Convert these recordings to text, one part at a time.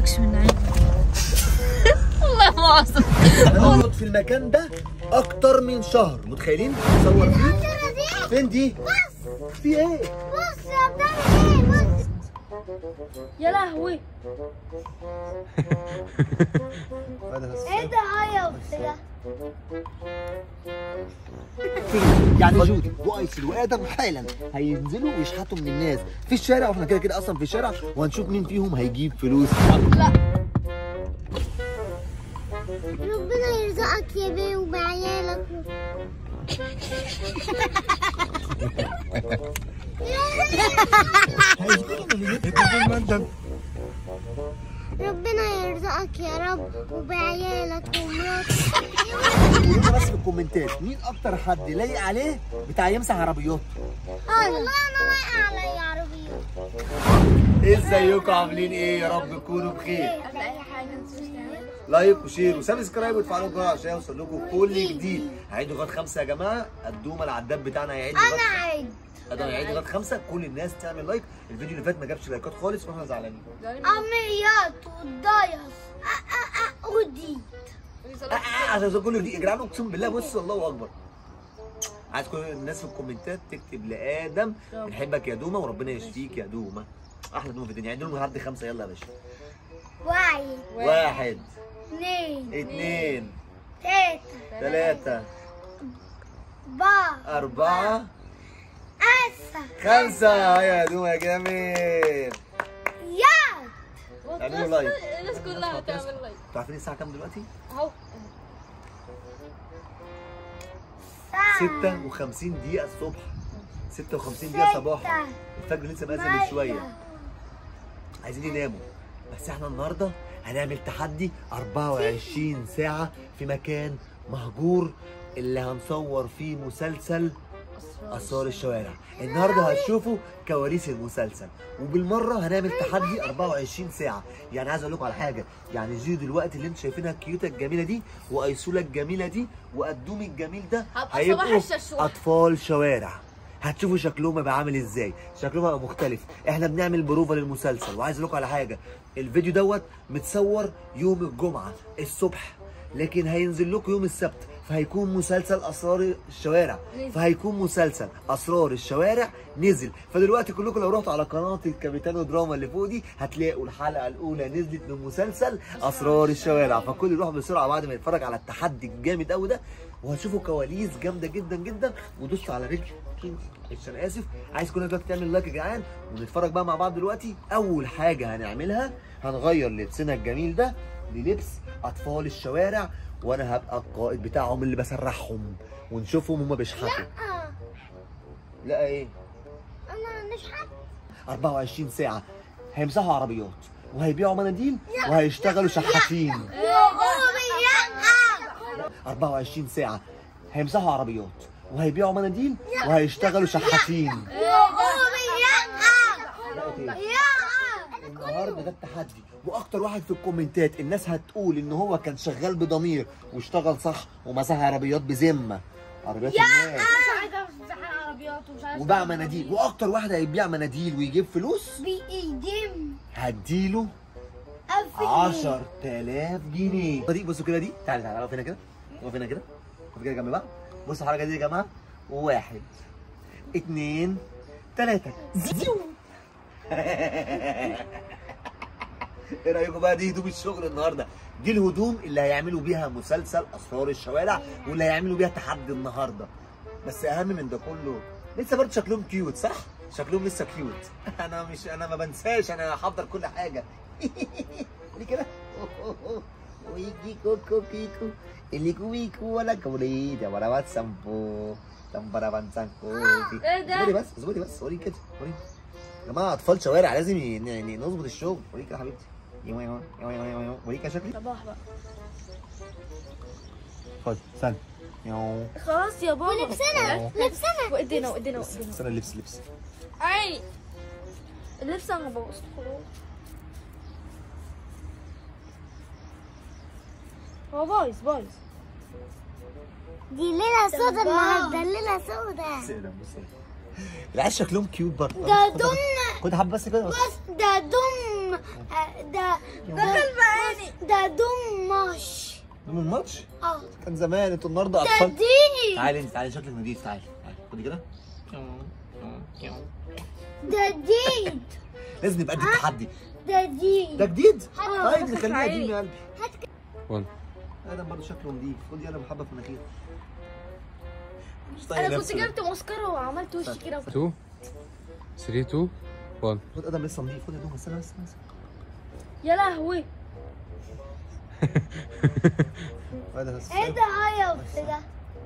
عندكش من عين والله ما اعصب هنقعد في المكان ده اكتر من شهر متخيلين نصور فيه فين دي في ايه بص يا بتعمل ايه بص يا لهوي ايه ده هيا ده يعني جودي وايسل وادم حالا هينزلوا ويشحتوا من الناس في الشارع واحنا كده كده اصلا في الشارع وهنشوف مين فيهم هيجيب فلوس ربنا يرزقك يا بيه وبعيالك ربنا يرزقك يا رب وبعيالك ومراتك قولوا لنا بس في الكومنتات مين اكتر حد لايق عليه بتاع يمسح عربيات والله انا لايقه علي عربيه ازيكم عاملين ايه يا رب تكونوا بخير قبل اي حاجه متنسوش تعملوا لايك وشير وسبسكرايب وتفعلوا الجرس عشان يوصل لكم كل جديد هيعيدوا لغايه خمسه يا جماعه الدومه العداد بتاعنا هيعيد انا لغايه عيد ادم هيعيد لغايه خمسه كل الناس تعمل لايك الفيديو اللي فات ما جابش لايكات خالص واحنا زعلانين عميات والضيص ودي آه، آه، عشان يوصل كله جديد يا جدعان اقسم بالله بص الله اكبر عايز كل الناس في الكومنتات تكتب لادم بنحبك يا دومه وربنا يشفيك يا دومه احلى دومه في الدنيا عندنا النهارده خمسه يلا يا باشا واحد واحد اثنين اثنين ثلاثة ثلاثة أربعة أربعة خمسة خمسة يا دومة يا جميل يا اعملوا لايك الناس كلها تعمل لايك انتوا عارفين الساعة كام دلوقتي؟ اهو 56 دقيقة الصبح 56 دقيقة صباحا الفجر لسه مأذن من شوية عايزين يناموا بس احنا النهارده هنعمل تحدي 24 ساعة في مكان مهجور اللي هنصور فيه مسلسل اسرار الشوارع النهارده هتشوفوا كواليس المسلسل وبالمره هنعمل تحدي 24 ساعه يعني عايز اقول لكم على حاجه يعني جيو دلوقتي اللي انتوا شايفينها الكيوته الجميله دي وايسولا الجميله دي وقدوم الجميل ده هبقى هيبقوا صباح الششوح. اطفال شوارع هتشوفوا شكلهم هيبقى عامل ازاي شكلهم هيبقى مختلف احنا بنعمل بروفا للمسلسل وعايز اقول لكم على حاجه الفيديو دوت متصور يوم الجمعه الصبح لكن هينزل لكم يوم السبت فهيكون مسلسل اسرار الشوارع نزل. فهيكون مسلسل اسرار الشوارع نزل فدلوقتي كلكم لو رحتوا على قناه الكابيتانو دراما اللي فوق دي هتلاقوا الحلقه الاولى نزلت من مسلسل اسرار الشوارع فكل يروح بسرعه بعد ما يتفرج على التحدي الجامد قوي ده وهتشوفوا كواليس جامده جدا جدا ودوسوا على رجل معلش انا اسف عايز كل دلوقتي تعمل لايك يا جدعان ونتفرج بقى مع بعض دلوقتي اول حاجه هنعملها هنغير لبسنا الجميل ده للبس اطفال الشوارع وانا هبقى القائد بتاعهم اللي بسرحهم ونشوفهم هما بيشحتوا آه، لا ايه انا مش حد 24 ساعه هيمسحوا عربيات وهيبيعوا مناديل وهيشتغلوا شحاتين 24 ساعه هيمسحوا عربيات وهيبيعوا مناديل وهيشتغلوا شحاتين النهارده ده التحدي واكتر واحد في الكومنتات الناس هتقول ان هو كان شغال بضمير واشتغل صح ومسح عربيات بذمه عربيات الناس عايزه امسح العربيات ومش عارفه وباع مناديل واكتر واحد هيبيع مناديل ويجيب فلوس بإيديم هديله 10000 جنيه دي بصوا كده دي تعالى تعالى اقف هنا كده اقف هنا كده اقف كده جنب بعض بصوا الحركه دي يا جماعه واحد اتنين تلاته زيو ايه رايكم بقى دي هدوم الشغل النهارده دي الهدوم اللي هيعملوا بيها مسلسل اسرار الشوارع واللي هيعملوا بيها تحدي النهارده بس اهم من ده كله لسه برضه شكلهم كيوت صح شكلهم لسه كيوت انا مش انا ما بنساش انا هحضر كل حاجه قولي كده ويجي كوكو كيكو اللي كويكو ولا كوريدا ولا واتسامبو تمبرا بانسانكو إيه ده؟ اصبري بس اصبري بس وريني كده وريني يا جماعه اطفال شوارع لازم ي- ن- ن- نظبط الشغل وريك يا حبيبتي يو يو يو يو يو وريك يا شكلي صباح بقى خد استنى يو خلاص يا بابا ولبسنا لبسنا وايدينا وايدينا وايدينا استنى اللبس لبس عيني اللبس انا بوظته خلاص هو بايظ بايظ دي ليلة سودا النهاردة ليلة سودا بص ده بص العيال شكلهم كيوت برضه ده دم خد حبه بس كده بس بس ده دم آه، ده دخل بعيني ده دمش من الماتش اه كان زمان انتوا النهارده ده اطفال دي تعالي انت تعالي شكلك نضيف تعالي تعالي خدي كده ده دي لازم نبقى قد التحدي ده دي ده جديد آه، طيب بس نخليه عيب. قديم يا قلبي هات وان ادم برضه شكله نضيف خد يلا محبه في مناخيرك مش طايق انا كنت نفسه ده. جبت مسكره وعملت وشي كده 2 3 2 1 خد ادم لسه نضيف خد يا دوم استنى بس استنى بس يا لهوي ادم بس ايه ده هيا ده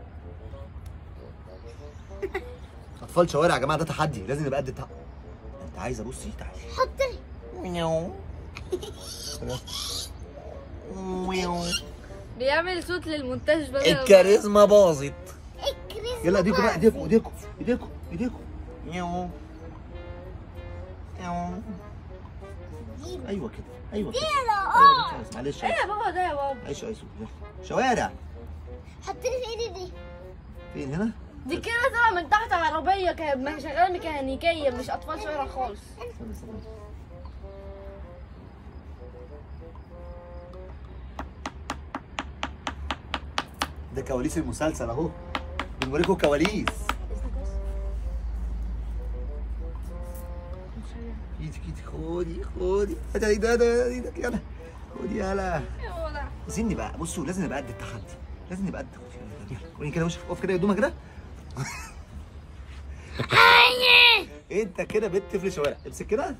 اطفال شوارع يا جماعه ده تحدي لازم نبقى قد التحدي انت عايزه بصي تعالي حط لي بيعمل صوت للمونتاج بدل الكاريزما باظت الكريسماس يلا ايديكم بقى ايديكم ايديكم ايديكم ايديكم يو. يو. ايوه كده ايوه كده اه أيوة كده. معلش ايه يا بابا ده يا بابا عيش عيش يلا. شوارع حط لي في ايدي دي فين هنا دي كده طالعه من تحت عربيه كانت شغاله ميكانيكيه مش اطفال شوارع خالص استنى استنى ده كواليس المسلسل اهو بنوريكم كواليس ايدك ايدك خدي خدي هات ايدك ده ده ايدك يلا خدي يلا عايزين نبقى بصوا لازم نبقى قد التحدي لازم نبقى قد خدي يلا وريني كده وشك اقف كده قدامك كده انت كده بنت طفل شوارع امسك كده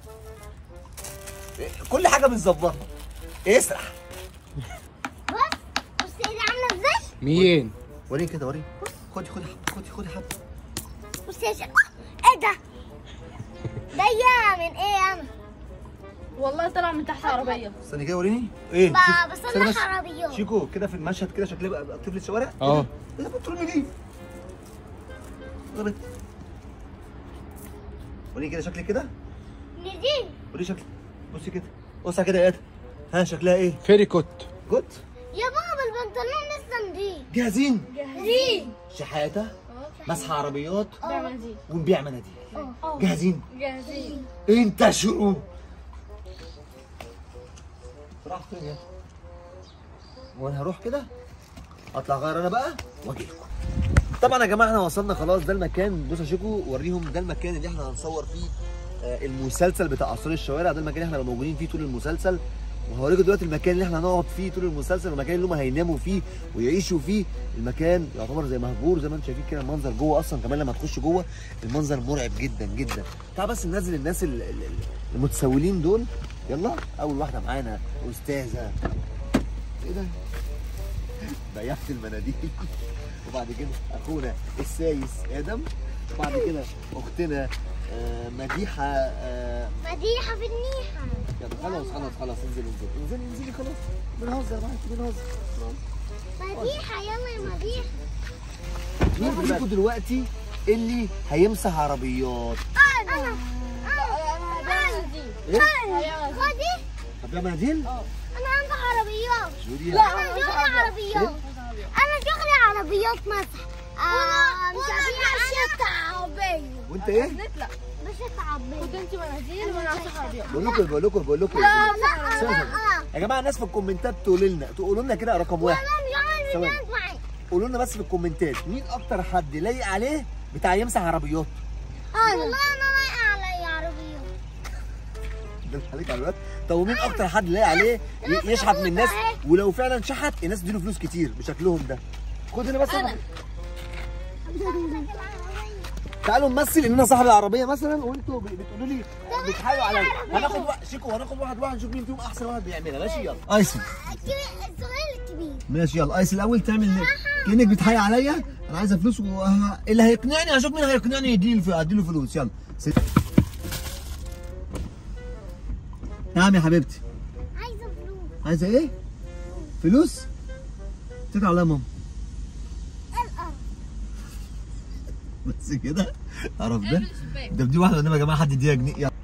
كل حاجه بنظبطها اسرح بص بص ايدي عامله ازاي مين وريني كده وريني خدي خدي خدي خدي حبه بص يا شيخ ايه ده ده يا من ايه انا والله طلع من تحت عربيه استني كده وريني ايه بقى شوف- بصلح استنى بس. عربيات. شيكو كده في المشهد كده شكلها بقى بقى طفل الشوارع اه ايه ده بترمي دي غلط وريني كده شكلي كده ندي وريني شكلي بصي كده بصي كده يا ادم ها شكلها ايه فيري كوت جود يا بابا البنطلون لسه نضيف جاهزين دي شحاته مسح عربيات بيعمل دي ونبيع مناديل اه جاهزين جاهزين انت شؤون راح فين يا وانا هروح كده اطلع غير انا بقى واجي لكم طبعا يا جماعه احنا وصلنا خلاص ده المكان بصوا يا شيكو وريهم ده المكان اللي احنا هنصور فيه آه، المسلسل بتاع اسرار الشوارع ده المكان اللي احنا هنبقى موجودين فيه طول المسلسل وهوريكم دلوقتي المكان اللي احنا هنقعد فيه طول المسلسل والمكان اللي هم هيناموا فيه ويعيشوا فيه المكان يعتبر زي مهجور زي ما انتم شايفين كده المنظر جوه اصلا كمان لما تخش جوه المنظر مرعب جدا جدا تعال بس ننزل الناس ال- ال- ال- المتسولين دول يلا اول واحده معانا استاذه ايه ده بياعة المناديل وبعد كده اخونا السايس ادم وبعد كده اختنا آه، مديحه آه، مديحه في النيحه يلا خلاص خلاص خلاص انزلي انزلي انزلي انزلي خلاص بنهزر معاكي بنهزر مديحه يلا يا مديحه مين فيكم دلوقتي اللي هيمسح عربيات انا انا ايه خدي طب يا مناديل انا عندي عربيات جودي لا انا شغلي عربيات انا شغلي عربيات مسح آه مش عارفين عربية وانت ايه نطلع مش عربية خد انت مناديل وانا هفتح عربيه بقول لكم بقول لكم بقول لكم لا ثواني، لا ثواني. يا جماعه الناس في الكومنتات تقولوا لنا تقولوا لنا كده رقم واحد انا ثواني. مش معي قولوا لنا بس في الكومنتات مين اكتر حد لايق عليه بتاع يمسح عربيات والله انا لايقة علي عربيات ده عليك عربيات طب ومين اكتر حد لايق عليه ي- يشحت من الناس ولو فعلا شحت الناس تديله فلوس كتير بشكلهم ده خد هنا بس أنا. تعالوا نمثل ان انا صاحب العربيه مثلا وانتوا ب- بتقولوا لي بتحايلوا عليا هناخد واحد شيكو هناخد واحد واحد نشوف مين فيهم احسن واحد بيعملها ماشي يلا ايسن الكبير الصغير الكبير ماشي يلا ايس الاول تعمل كانك بتحايل عليا انا عايزه فلوس وه... اللي هيقنعني هشوف مين هيقنعني يديني الف... اديله فلوس يلا ست... نعم يا حبيبتي عايزة فلوس عايزه ايه فلوس اتكل على ماما الأرض بس كده عرف ده ده بدي واحده قدام يا جماعه حد يديها جنيه يلا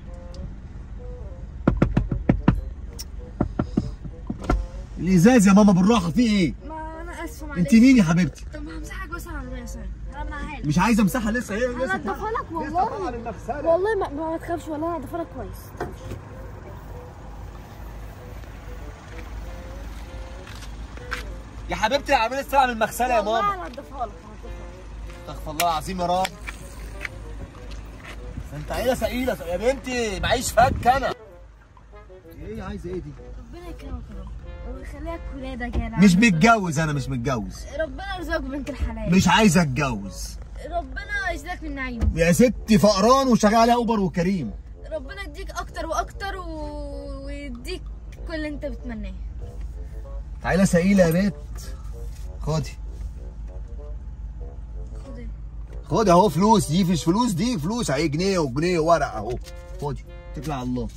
الازاز يا ماما بالراحه في ايه ما انا اسفه معلش انت مين يا حبيبتي طب همسحك بس على العربيه ثانيه انا معاها مش عايزه امسحها لسه هي لسه انا هضيفها لك والله طالعه من نفسها والله ما, ما تخافش والله انا هضيفها لك كويس يا حبيبتي يا عامل الساعه من المغسله يا والله ماما انا هضيفها لك هضيفها استغفر الله العظيم يا رب انت عيله سئيله يا بنتي معيش فك انا ايه عايزه ايه دي ربنا يكرمك يا رب ويخليك ولادك يا مش متجوز انا مش متجوز ربنا يرزقك بنت الحلال مش عايز اتجوز ربنا يجزاك من نعيمه يا ستي فقران وشغال عليها اوبر وكريم ربنا يديك اكتر واكتر و... ويديك كل اللي انت بتمناه عيله سئيله يا بنت خدي خد ايه خدي اهو فلوس دي مش فلوس دي فلوس اهي جنيه وجنيه ورق اهو خدي اتكل على الله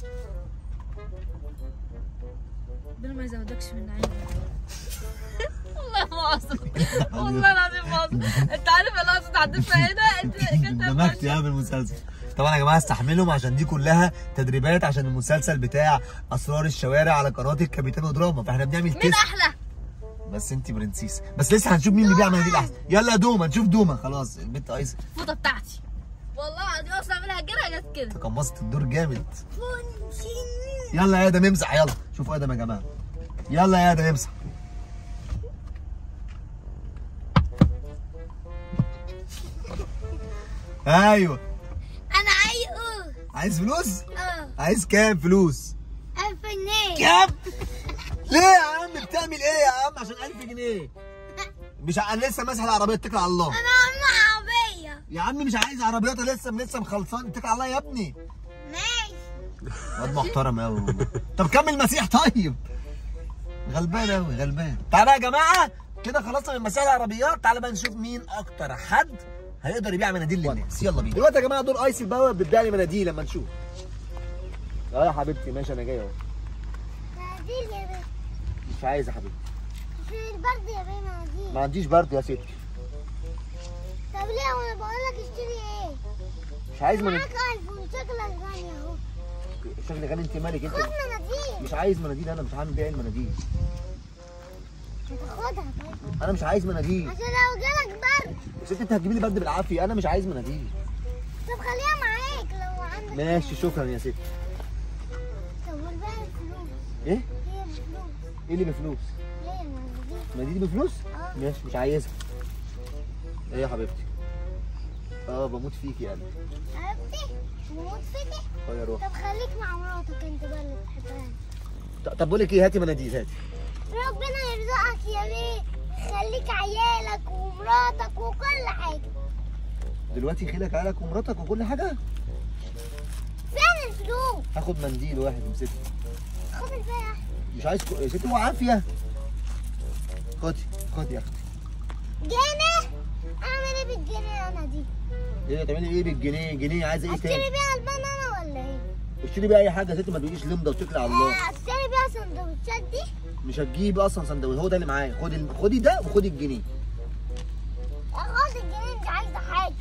ربنا ما يزودكش من نعيمه والله ما اقصد والله العظيم ما اقصد انت عارف انا اقصد عدتها هنا انت كنت اندمجت يا بالمسلسل طبعا يا جماعه استحملهم عشان دي كلها تدريبات عشان المسلسل بتاع اسرار الشوارع على قناه الكابيتان ودراما فاحنا بنعمل مين تيست احلى بس انت برنسيس بس لسه هنشوف مين اللي بيعمل مناديل احسن يلا يا دوما نشوف دوما خلاص البنت ايسر الفوطه بتاعتي والله العظيم اصلا اعملها جرى جت كده تقمصت الدور جامد فونشين يلا يا ادم امسح يلا شوفوا ادم يا جماعه يلا يا ادم امسح ايوه انا عايز عايز فلوس اه عايز كام فلوس ألف جنيه كام ليه يا عم بتعمل ايه يا عم عشان 1000 جنيه مش ع- انا لسه ماسح العربيه اتكل على الله انا عم عربية يا عم مش عايز عربيات أنا لسه لسه مخلصان اتكل على الله يا ابني ماشي واد محترم قوي طب كمل مسيح طيب غلبان قوي غلبان تعالى يا جماعه كده خلصنا من مسائل العربيات تعالى بقى نشوف مين اكتر حد هيقدر يبيع مناديل للناس يلا بينا دلوقتي يا جماعه دور ايس الباور بتبيع لي مناديل لما نشوف اه يا حبيبتي ماشي انا جاي اهو مناديل يا بيه مش عايز يا حبيبتي في البرد يا بيه مناديل ما عنديش برد يا ستي طب ليه وانا بقول لك اشتري ايه مش عايز مناديل معاك ايفون شكلك غني اهو شكلي غالي انت مالك انت خد مناديل مش عايز مناديل انا مش هعمل بيع المناديل هتاخدها طيب انا مش عايز مناديل عشان لو جالك برد يا ستي انت هتجيبي لي برد بالعافيه انا مش عايز مناديل طب خليها معاك لو عندك ماشي شكرا يا ستي طب والباقي فلوس ايه هي بفلوس ايه اللي بفلوس ليه المناديل مناديل بفلوس اه ماشي مش عايزها ايه يا حبيبتي اه بموت فيكي يا قلبي حبيبتي موت فيكي اه يا روح طب خليك مع مراتك انت بقى اللي بتحبها ط- طب بقول لك ايه هاتي مناديل هاتي ربنا يرزقك يا بيه خليك عيالك ومراتك وكل حاجة دلوقتي خيلك عيالك ومراتك وكل حاجه فين الفلوس؟ هاخد منديل واحد امسكه خد الباقي أحسن. مش عايز كو... يا ستي هو عافيه خدي خدي يا اختي جنيه اعمل ايه بالجنيه انا دي؟ ايه تعملي ايه بالجنيه جنيه عايزه ايه اشتري تاني بيها البنانة ولا ايه؟ اشتري بيها اي حاجه يا ستي ما تجيش لمده وتكلي على الله آه، اشتري بيها سندوتشات دي مش هتجيب اصلا سندوتش هو ده اللي معايا خدي ال- خدي ده وخدي الجنيه خد الجنيه انت عايزة حاجة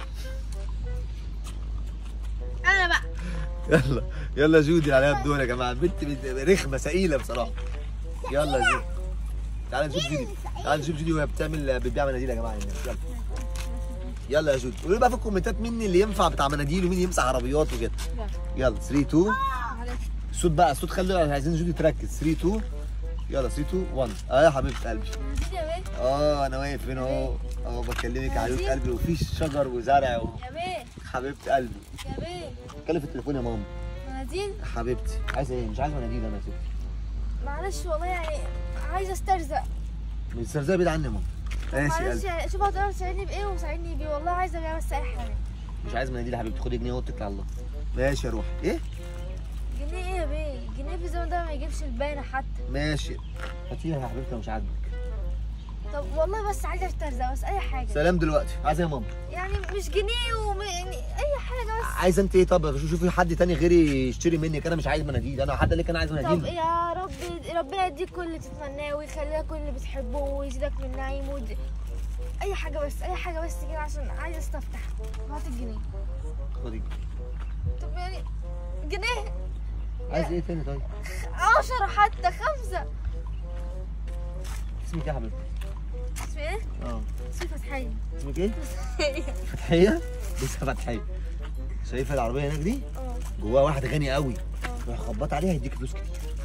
انا بقى يلا يلا جودي عليها الدور يا جماعه البنت بنت رخمه سئيله بصراحه يلا يا جودي تعالى نشوف جودي تعالى نشوف جودي وهي بتعمل بتبيع مناديل يا جماعه هنا. يلا يلا يا جودي قولوا لي بقى في الكومنتات مين اللي ينفع بتاع مناديل ومين يمسح عربيات وكده يلا 3 2 الصوت بقى الصوت خلي عايزين جودي تركز 3 2 يلا 3 2 1 اه يا حبيبه قلبي نسيت يا بيه اه انا واقف هنا اهو اهو بكلمك يا حبيبه قلبي وفي شجر وزرع و- يا بيه حبيبه قلبي يا بيه اتكلم في التليفون يا ماما مناديل حبيبتي عايزه ايه مش عايز مناديل انا يا ستي معلش والله يعني عايزه استرزق مش استرزاق بعيد عني يا ماما ماشي يا معلش قلبي يعني شوف هتقدر تساعدني بايه وساعدني بيه والله عايزه ابيع بس اي حاجه مش عايز مناديل يا حبيبتي خدي جنيه واتكل على الله ماشي يا روحي ايه جنيه ايه يا بيه جنيه في الزمن ده ما يجيبش الباينه حتى ماشي هاتيها يا حبيبتي لو مش عاجبك طب والله بس عايزه استرزق بس اي حاجه سلام دلوقتي عايزه إيه يا ماما يعني مش جنيه وم... يعني اي حاجه بس عايزه انت ايه طب شو- شوفي حد تاني غيري يشتري منك انا مش عايز مناديل انا حد لك انا عايز طب مناديل يا رب ربنا يديك كل اللي تتمناه ويخليك كل اللي بتحبه ويزيدك من نعيم ودي. اي حاجه بس اي حاجه بس كده عشان عايزه استفتح هات الجنيه خدي طب يعني جنيه عايز ايه تاني طيب عشرة حتى خمسة اسمك ايه يا حبيبتي اسمي ايه؟ اه اسمي فتحية اسمك ايه فتحيه لسه فتحيه شايفه العربيه هناك دي اه جواها واحد غني قوي روح خبط عليها يديك فلوس كتير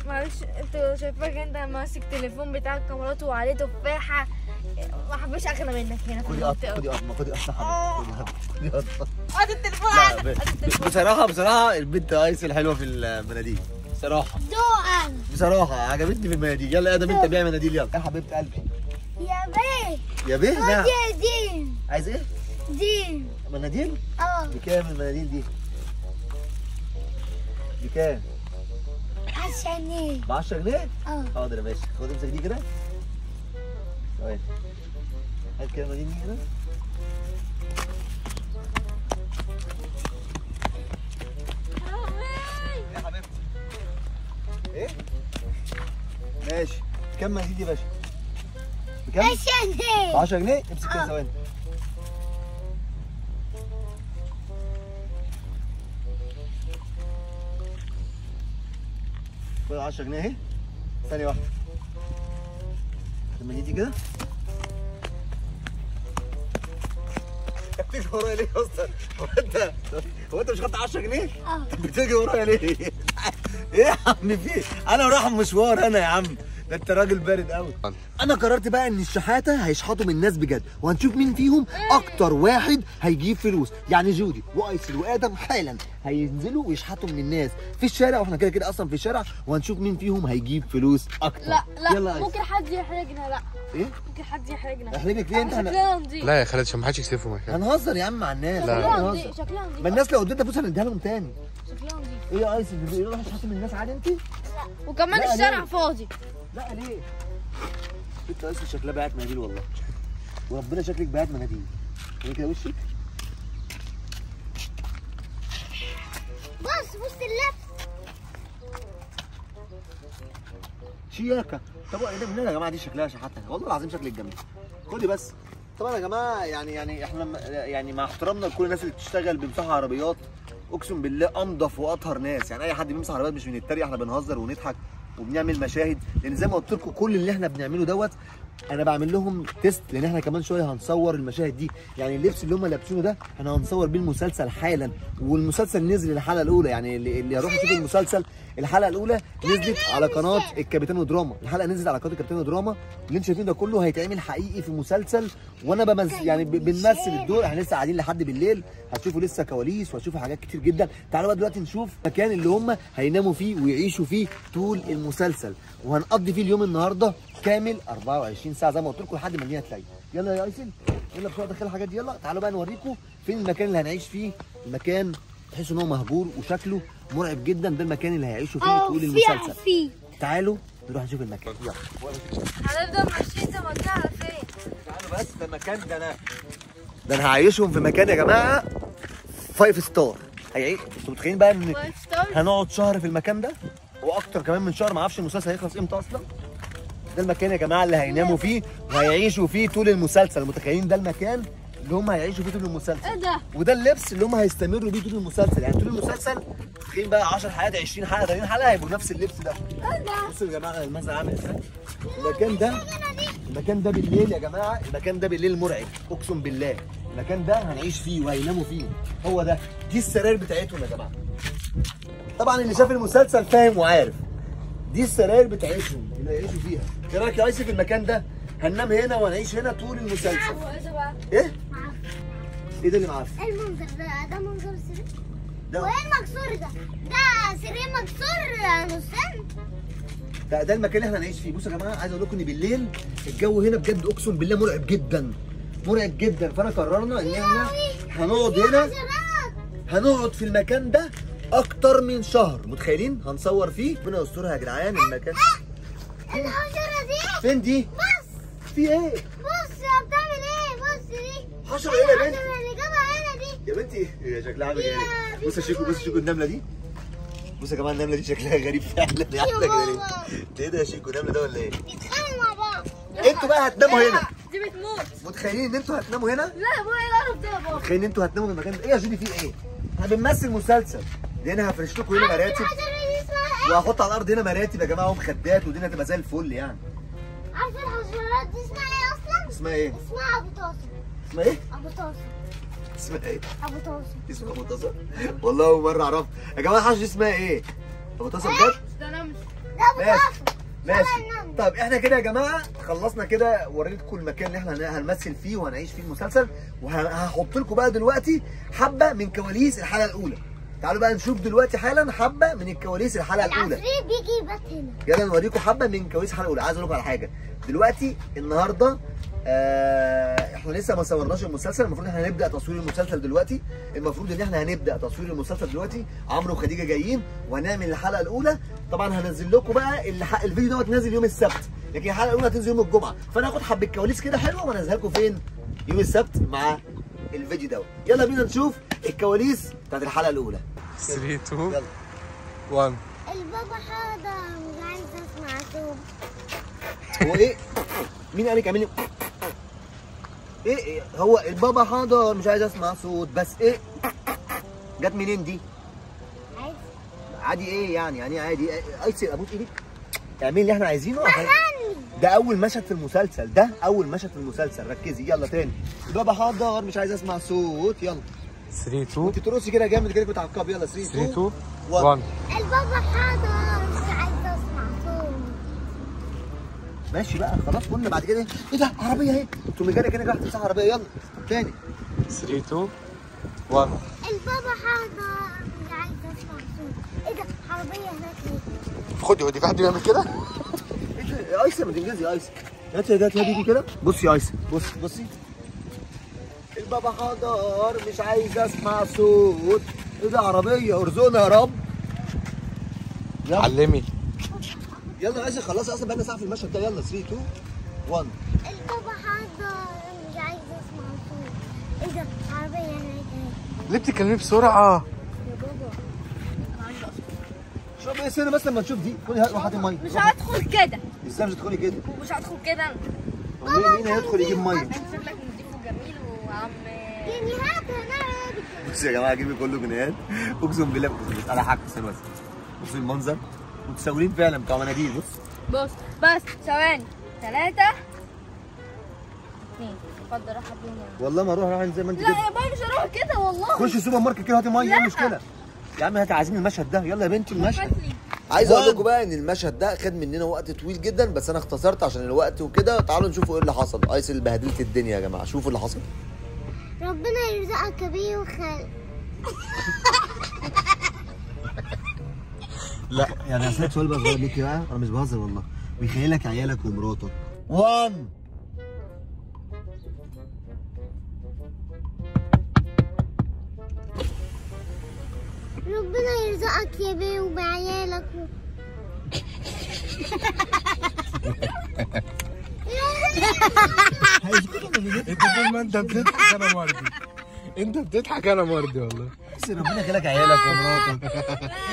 معلش انت شايفاك انت ماسك تليفون بتاع الكاميرات وعليه تفاحه ما حبش اغنى منك هنا في خدي قطمه المنطقه خدي قطمه خدي قطمه خدي قطمه هات التليفون لا هات ب- التليفون بصراحه بصراحه البنت ايسل حلوه في المناديل بصراحه دوقا بصراحه عجبتني في المناديل يلا يا ادم انت بيع مناديل يلا يا حبيبه قلبي يا بيه يا بيه نعم دي دي عايز ايه دي مناديل اه بكام المناديل دي بكام عشان ايه ب 10 جنيه اه حاضر يا باشا خد امسك دي كده ثواني هات كده المناديل دي كده يا حبيبتي ايه ماشي كم مناديل دي يا باشا بكام عشان ب ايه 10 جنيه امسك كده آه. ثواني خد 10 جنيه اهي ثانية واحدة لما دي كده يا بتجري ورايا ليه اصلا؟ هو انت هو انت مش خدت 10 جنيه؟ اه بتجري ورايا ليه؟ ايه يا عم في إيه؟ انا رايح مشوار انا يا عم ده انت راجل بارد قوي انا قررت بقى ان الشحاته هيشحطوا من الناس بجد وهنشوف مين فيهم اكتر واحد هيجيب فلوس يعني جودي وايسل وادم حالا هينزلوا ويشحتوا من الناس في الشارع واحنا كده كده اصلا في الشارع وهنشوف مين فيهم هيجيب فلوس اكتر لا يلا لا يا ممكن حد يحرجنا لا ايه ممكن حد يحرجنا احرجك ليه انت هن... شكلنا نضيف لا يا خالد عشان ما حدش يكسفه مكان هنهزر يا عم مع الناس لا. شكلنا هنهزر نضيف شكلنا ما نضيف الناس لو اديتها فلوس هنديها لهم تاني شكلنا نضيف ايه يا ايسل بيقولوا روح اشحتوا من الناس عادي انت وكمان لا، الشارع ليه؟ فاضي لا ليه انت ايسل شكلها بقت مناديل والله وربنا شكلك بقت مناديل ايه كده وشك بص بص اللبس شياكه طب ايه ده منين يا جماعه دي شكلها شحاته والله العظيم شكلك جميل خدي بس طبعا يا جماعه يعني يعني احنا م- يعني مع احترامنا لكل الناس اللي بتشتغل بيمسحوا عربيات اقسم بالله انضف واطهر ناس يعني اي حد بيمسح عربيات مش بنتريق احنا بنهزر ونضحك وبنعمل مشاهد لان زي ما قلت لكم كل اللي احنا بنعمله دوت انا بعمل لهم تيست لان احنا كمان شويه هنصور المشاهد دي يعني اللبس اللي هم لابسينه ده احنا هنصور بيه المسلسل حالا والمسلسل نزل الحلقه الاولى يعني اللي اللي يروح يشوف المسلسل الحلقه الاولى نزلت على قناه الكابيتان ودراما الحلقه نزلت على قناه الكابيتان ودراما اللي انتوا شايفينه ده كله هيتعمل حقيقي في مسلسل وانا بمز يعني ب- بنمثل الدور احنا لسه قاعدين لحد بالليل هتشوفوا لسه كواليس وهتشوفوا حاجات كتير جدا تعالوا بقى دلوقتي نشوف المكان اللي هم هيناموا فيه ويعيشوا فيه طول المسلسل وهنقضي فيه اليوم النهارده كامل 24 ساعه زي ما قلت لكم لحد ما الدنيا تليل يلا يا ايسن يلا بسرعه دخل الحاجات دي يلا تعالوا بقى نوريكم فين المكان اللي هنعيش فيه المكان تحس ان هو مهجور وشكله مرعب جدا ده المكان اللي هيعيشوا فيه اه طول في المسلسل في تعالوا نروح نشوف المكان يلا هنفضل ماشيين زي ما قلنا على فين تعالوا بس ده مكان ده انا ده انا هعيشهم في مكان يا جماعه فايف ستار هيعيش انتوا متخيلين بقى ان فايف ستار هنقعد شهر في المكان ده واكتر كمان من شهر ما اعرفش المسلسل هيخلص امتى اصلا ده المكان يا جماعه اللي هيناموا فيه وهيعيشوا فيه طول المسلسل متخيلين ده المكان اللي هم هيعيشوا فيه طول المسلسل ايه ده وده اللبس اللي هم هيستمروا بيه طول المسلسل يعني طول المسلسل تخيل بقى 10 حلقات 20 حلقه 30 حلقه هيبقوا نفس اللبس ده بصوا يا جماعه المنظر عامل ازاي المكان ده المكان ده بالليل يا جماعه المكان ده بالليل مرعب اقسم بالله المكان ده هنعيش فيه وهيناموا فيه هو ده دي السراير بتاعتهم يا جماعه طبعا اللي شاف المسلسل فاهم وعارف دي السراير بتاعتهم اللي هيعيشوا فيها ايه رايك يا ايسي في المكان ده هننام هنا وهنعيش هنا طول المسلسل وايه ده بقى ايه ايه ده اللي معفن ايه المنظر ده ده منظر سرير ده وايه المكسور ده ده سرير مكسور نصين ده ده المكان اللي احنا هنعيش فيه بصوا يا جماعه عايز اقول لكم ان بالليل الجو هنا بجد اقسم بالله مرعب جدا مرعب جدا فانا قررنا ان احنا هنقعد هنا هنقعد في المكان ده اكتر من شهر متخيلين هنصور فيه ربنا يسترها يا جدعان المكان الحشرة دي فين دي بص في ايه بص بتعمل ايه بص دي حشرة ايه يا بنتي الحشرة اللي جابها هنا دي يا بنتي هي شكلها عامل يا غريب دي بصوا شيكو بصوا شيكو النمله دي بصوا يا جماعه النمله دي شكلها غريب فعلا يا يا عامله كده بابا. ليه؟ ايه ده يا شيكو النمله ده ولا ايه بيتخانقوا مع بعض انتوا بقى هتناموا هنا دي بتموت متخيلين ان انتوا هتناموا هنا لا يا ابويا ايه القرف ده يا بابا متخيلين ان انتوا هتناموا في المكان ده ايه يا جودي في ايه احنا بنمثل مسلسل دي انا هفرش لكم هنا مراتب الحشرة دي اسمها ايه؟ وهحط على الارض هنا مراتب يا جماعه ومخدات والدنيا هتبقى زي الفل يعني عارف الحشرات دي اسمها ايه اصلا؟ اسمها ايه اسمها ابو طاسم اسمها ايه ابو طاسم اسمها ايه ابو طاسم اسمها منتصر والله اول مره اعرفها يا جماعه الحاجه دي اسمها ايه ابو تصل بجد ده انا مش ماشي ماشي طب احنا كده يا جماعه خلصنا كده وريتكم المكان اللي احنا هن- هنمثل فيه وهنعيش فيه المسلسل وهحط لكم بقى دلوقتي حبه من كواليس الحلقه الاولى تعالوا بقى نشوف دلوقتي حالا حبه من الكواليس الحلقه الاولى العفريت بيجي يبات هنا يلا نوريكم حبه من كواليس الحلقه الاولى عايز اقول لكم على حاجه دلوقتي النهارده آه احنا لسه ما صورناش المسلسل المفروض احنا هنبدا تصوير المسلسل دلوقتي المفروض ان احنا هنبدا تصوير المسلسل دلوقتي عمرو وخديجه جايين وهنعمل الحلقه الاولى طبعا هنزل لكم بقى الح... الفيديو دوت نازل يوم السبت لكن الحلقه الاولى هتنزل يوم الجمعه فانا هاخد حبه كواليس كده حلوه وانزلها لكم فين يوم السبت مع الفيديو دوت يلا بينا نشوف الكواليس بتاعت الحلقه الاولى 3 2 يلا 1 البابا حاضر مش عايز اسمع صوت هو ايه مين قال لك اعملي ايه إيه؟ هو البابا حاضر مش عايز اسمع صوت بس ايه جت منين دي عايز عادي ايه يعني يعني عادي ايسي ابوس ايدك اعملي اللي احنا عايزينه عشان غني ده اول مشهد في المسلسل ده اول مشهد في المسلسل ركزي يلا تاني البابا حاضر مش عايز اسمع صوت يلا 3 2 وانت ترقصي كده جامد كده كنت عقاب يلا 3 3 2 1 1 البابا حاضر مش عايز اسمع صوت ماشي بقى خلاص قلنا بعد كده ايه ده عربيه اهي تقومي جايه كده راح تمسح عربيه يلا تاني 3 2 1 البابا حاضر مش عايز اسمع صوت ايه ده عربيه هناك ليه؟ خدي خدي في حد بيعمل كده يا ايسا ما تنجزي يا ايسا هات يا جات يا دي كده بصي يا ايسا بصي بصي البابا حضر مش عايز اسمع صوت ايه ده عربيه ارزقنا يا رب يلا علمي يلا يا ايسا خلاص اصلا بقالنا ساعه في المشهد ده يلا 3 2 1 البابا حاضر مش عايز اسمع صوت ايه ده عربيه هناك اهي ليه بتتكلمي بسرعه شوف ايه سنه بس لما تشوف دي خدي هات وهاتي ميه مش هدخل كده ازاي مش هتدخلي كده مش هدخل كده مين مين هيدخل يجيب ميه انت شكلك نضيف وجميل وعم يعني هات هناك بصوا يا جماعه جيبي كله جنيهات اقسم بالله كنت على حق استنى بس بصوا المنظر متساويين فعلا بتوع مناديل بص بص بس ثواني ثلاثة اثنين اتفضل روح هات لي مية. والله ما اروح راح زي ما انت لا كده يا باي مش هروح كده والله خش السوبر ماركت كده هاتي ميه ايه لا. المشكله يا عم هاتي عايزين المشهد ده يلا يا بنتي المشهد هات لي عايز اقول لكم بقى ان المشهد ده خد مننا وقت طويل جدا بس انا اختصرت عشان الوقت وكده تعالوا نشوفوا ايه اللي حصل ايسل بهدلت الدنيا يا جماعه شوفوا اللي حصل ربنا يرزقك بيه وخال لا يعني اسالك سؤال بقى صغير ليكي بقى انا مش بهزر والله بيخيلك عيالك ومراتك 1 ربنا يرزقك يا بيه وبعيالك و... انت طول ما انت بتضحك انا مرضي انت بتضحك انا مرضي والله بس ربنا يخليك عيالك ومراتك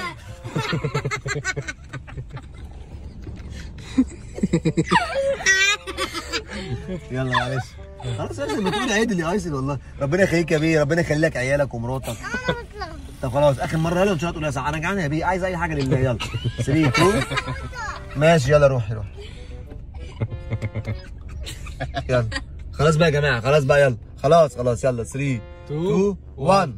يلا معلش خلاص يا ما تقولي عدل يا ايسل والله ربنا يخليك يا بيه ربنا يخلي لك عيالك ومراتك طب خلاص اخر مره يلا مش هتقول يا ساعه انا جعان يا بيه عايز اي حاجه لله يلا 3 2 ماشي يلا روحي روحي يلا خلاص بقى يا جماعه خلاص بقى يلا خلاص خلاص يلا 3 2 1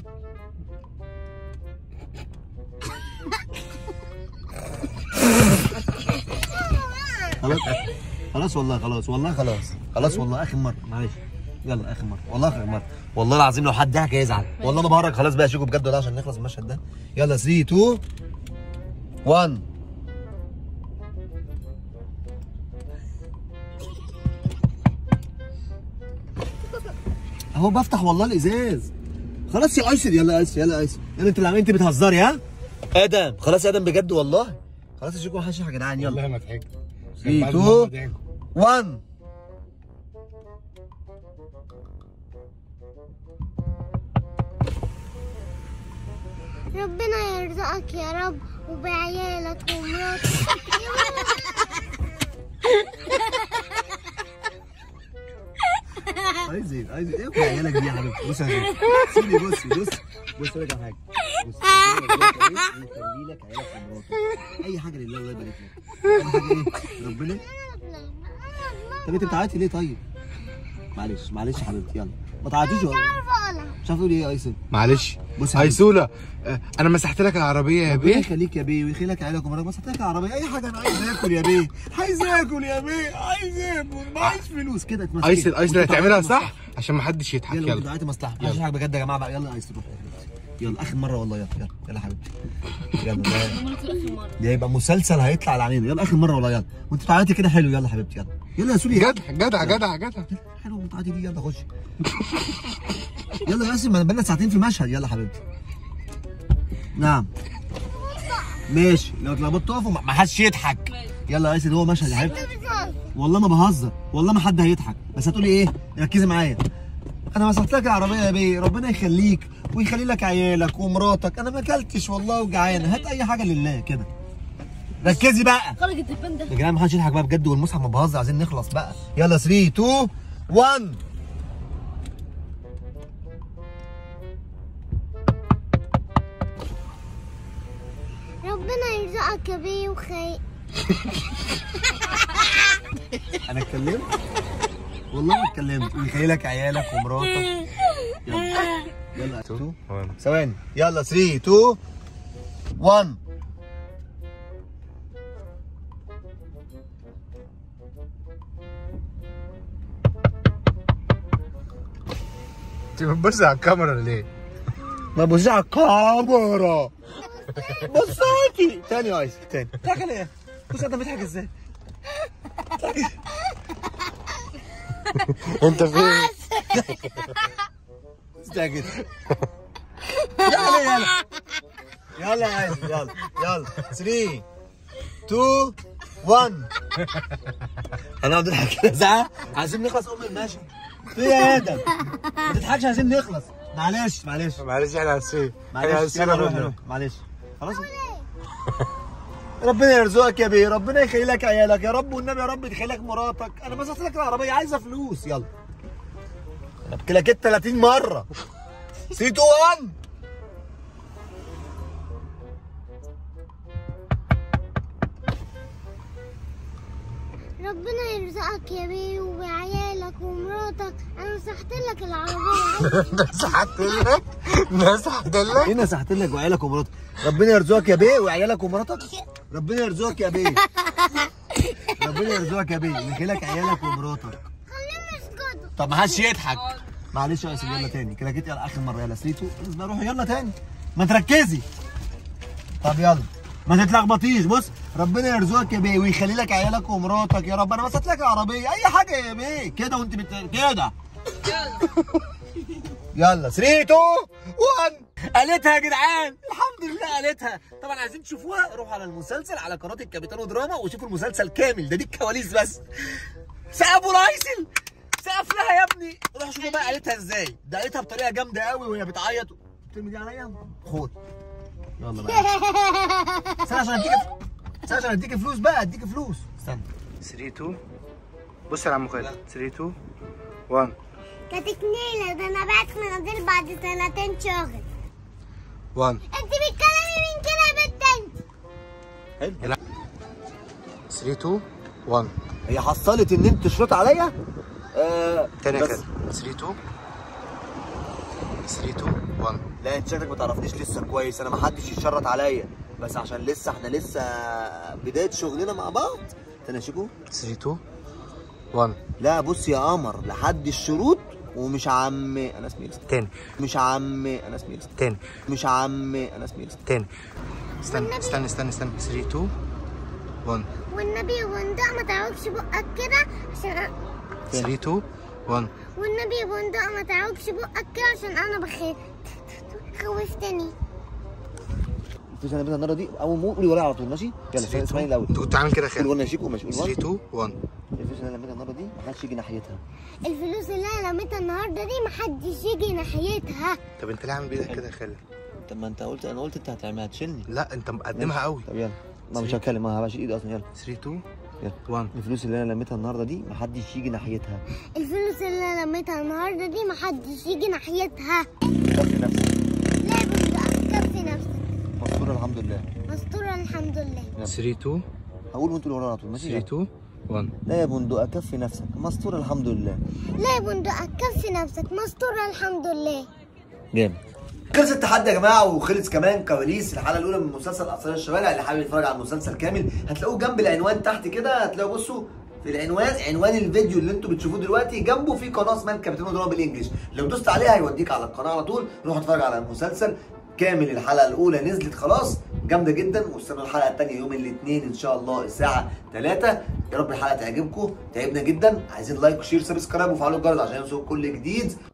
خلاص خلاص والله خلاص والله خلاص خلاص والله اخر مره معلش يلا اخر مره والله اخر مره والله العظيم لو حد ضحك هيزعل والله انا بهرج خلاص بقى شيكو بجد والله عشان نخلص من المشهد ده يلا 3 2 1 اهو بفتح والله الازاز خلاص يا ايسر يلا يا ايسر يلا يا ايسر يلا انت اللي عمال انت بتهزري ها ادم خلاص يا ادم بجد والله خلاص يا شيكو محدش يا جدعان يلا والله ما ضحكت 3 2 1 ربنا يرزقك يا رب وبعيالك ومراتك عايز ايه عايز ايه يا عيالك دي يا حبيبتي بص يا حبيبتي سيبي بصي بص بص اقول لك على حاجه بص ربنا يخلي لك عيالك ومراتك اي حاجه لله الله يبارك لك اي حاجه ايه ربنا طب انت بتعيطي ليه طيب معلش معلش يا حبيبتي يلا ما تعيطيش والله عارفه اقولها مش عارف تقولي ايه يا ايسن معلش بص يا حبيبي. هيسوله آه، انا مسحت لك العربيه يا ربنا بيه يخليك يا بيه ويخليك عيالك ومراتك بس هتاكل عربيه اي حاجه انا عايز اكل يا بيه عايز اكل يا بيه عايز اكل معيش فلوس كده اتمسك ايسل ايسل هتعملها صح عشان ما حدش يضحك يلا يلا يلا دلوقتي مصلحه مش حاجه بجد يا جماعه بقى يلا ايسل روح يلا اخر مره والله يلا يلا يلا حبيبتي يلا ده- ده يبقى مسلسل هيطلع على عينينا يلا اخر مره والله يلا وانت بتعيطي كده حلو يلا حبيبتي يلا يلا يا سوري جدع جدع جدع جدع حلو بتعيطي دي يلا خش يلا بس ما بقالنا ساعتين في المشهد يلا حبيبتي نعم ماشي لو اتلخبطت تقفوا ما ما حدش يضحك يلا يا ايسل هو مشهد يا حبيبتي والله ما بهزر والله ما حد هيضحك بس هتقولي ايه ركزي معايا انا مسحت لك العربيه يا بيه ربنا يخليك ويخلي لك عيالك ومراتك انا ما اكلتش والله وجعان هات اي حاجه لله كده ركزي بقى خرجت البان ده يا جدعان ما حدش يضحك بقى بجد والمصحف ما بهزر عايزين نخلص بقى يلا 3 2 1 ربنا يرزقك يا بيه وخي انا اتكلمت والله ما اتكلمت ويخلي لك عيالك ومراتك يلا يلا 2 ثواني يلا 3 2 1 انت بتبص على الكاميرا ليه؟ ما تبصيش على الكاميرا بصاتي تاني يا ايس تاني بتضحك ايه بص انت بتضحك ازاي انت فين؟ استاكد يلا يلا يلا يا ايس يلا يلا 3 2 1 هنقعد نضحك كده ساعة عايزين نخلص ام المشي في إيه يا ادم ما تضحكش عايزين نخلص معلش معلش معلش احنا هنسيب احنا معلش هنسيب يلا روح منه. روح معلش خلاص ربنا يرزقك يا بيه ربنا يخلي لك عيالك يا رب والنبي يا رب يخلي لك مراتك انا مسحت لك العربيه عايزه فلوس يلا انا بكلكت 30 مره سي 2 1 ربنا يرزقك يا بيه وعيالك ومراتك انا مسحت لك العربيه مسحت لك مسحت لك ايه نصحت لك وعيالك ومراتك ربنا يرزقك يا بيه وعيالك ومراتك ربنا يرزقك يا بيه ربنا يرزقك يا بيه ويخلي لك عيالك ومراتك خليهم يسكتوا طب ما حدش يضحك معلش يا ياسر يلا تاني كده جيت يلا اخر مره يلا سريتو بس روح يلا تاني ما تركزي طب يلا ما تتلخبطيش بص ربنا يرزقك يا بيه ويخلي لك عيالك ومراتك يا رب انا مسحت لك العربيه اي حاجه يا بيه كده وانت بت... كده يلا 3 2 1 قالتها يا جدعان الحمد لله قالتها طبعا عايزين تشوفوها روحوا على المسلسل على قناه الكابيتانو دراما وشوفوا المسلسل كامل ده دي الكواليس بس سقفوا رايسل سقف لها يا ابني روح شوفوا بقى قالتها ازاي ده قالتها بطريقه جامده قوي وهي بتعيط بترمي دي عليا خد يلا بقى استنى عشان اديك استنى عشان اديك فلوس بقى اديك فلوس استنى 3 2 بص يا عم خالد 3 2 1 كانت كنيلة ده انا بعت مناديل بعد سنتين شغل 1 انت بتكلمي مين كده يا بنت انت 3 2 1 هي حصلت ان انت تشرط عليا آه تاني بس- كده 3 2 3 2 1 لا انت شكلك ما تعرفنيش لسه كويس انا ما حدش يشرط عليا بس عشان لسه احنا لسه بدايه شغلنا مع بعض تناشيكو 3 2 1 لا بص يا قمر لحد الشروط ومش عم انا اسمي إيه؟ تاني مش عم انا اسمي إيه؟ تاني مش عم انا اسمي إيه؟ تاني استنى استنى استنى استنى 3 2 1 والنبي وندق ما تعوجش بقك كده عشان أ- 3 2 1 والنبي وندق ما تعوجش بقك كده عشان انا بخاف خوفتني في سنه بينا النهارده دي اول ما قولي ورايا على طول ماشي يلا عشان اسمعي الاول انت كنت عامل كده قول خالد وانا شيكو ماشي قول 3 وانا 2 1 الفلوس اللي انا لميتها النهارده دي ما حدش يجي ناحيتها الفلوس اللي انا لميتها النهارده دي محدش يجي ناحيتها طب انت ليه عامل بايدك كده يا خالد طب ما انت قلت انا قلت انت هتعملها هتشيلني لا انت مقدمها قوي طب يلا ما مش هتكلم ما هبقاش ايدي اصلا يلا 3 2 يلا 1 الفلوس اللي انا لميتها النهارده دي ما حدش يجي ناحيتها الفلوس اللي انا لميتها النهارده دي محدش يجي ناحيتها كفي نفسك لا يا بنت كفي نفسك مستور الحمد لله مستورة الحمد لله 3 2 هقول وانتوا اللي ورانا على طول ماشي 3 2 1 لا يا بندقة كفي نفسك مستور الحمد لله لا يا بندقة كفي نفسك مستورة الحمد لله جامد خلص التحدي يا جماعه وخلص كمان كواليس الحلقه الاولى من مسلسل اسرار الشوارع اللي حابب يتفرج على المسلسل كامل هتلاقوه جنب العنوان تحت كده هتلاقوا بصوا في العنوان عنوان الفيديو اللي انتوا بتشوفوه دلوقتي جنبه في قناه اسمها الكابتن دراما بالانجلش لو دوست عليها هيوديك على القناه على طول روح اتفرج على المسلسل كامل الحلقه الاولى نزلت خلاص جامده جدا واستنوا الحلقه الثانيه يوم الاثنين ان شاء الله الساعه 3 يا رب الحلقه تعجبكم تعبنا جدا عايزين لايك وشير سبسكرايب وفعلوا الجرس عشان يوصلكم كل جديد